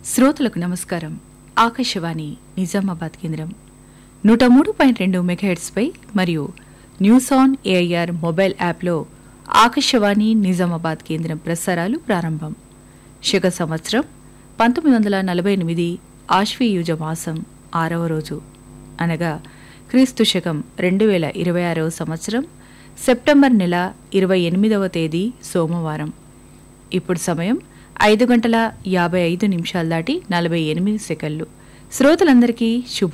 శ్రోతలకు నమస్కారం ఆకాశవాణి నిజామాబాద్ కేంద్రం నూట మూడు పాయింట్ రెండు మెగాహెట్స్పై మరియు న్యూస్ ఆన్ ఏఐఆర్ మొబైల్ యాప్లో ఆకాశవాణి నిజామాబాద్ కేంద్రం ప్రసారాలు ప్రారంభం శక సంవత్సరం పంతొమ్మిది వందల నలభై ఎనిమిది ఆశ్వీయుజ మాసం ఆరవ రోజు అనగా క్రీస్తు శకం రెండు వేల ఇరవై ఆరవ సంవత్సరం సెప్టెంబర్ నెల ఇరవై ఎనిమిదవ తేదీ సోమవారం ఇప్పుడు సమయం ఐదు గంటల యాభై ఐదు నిమిషాలు దాటి నలభై ఎనిమిది సెకండ్లు శ్రోతలందరికీ శుభ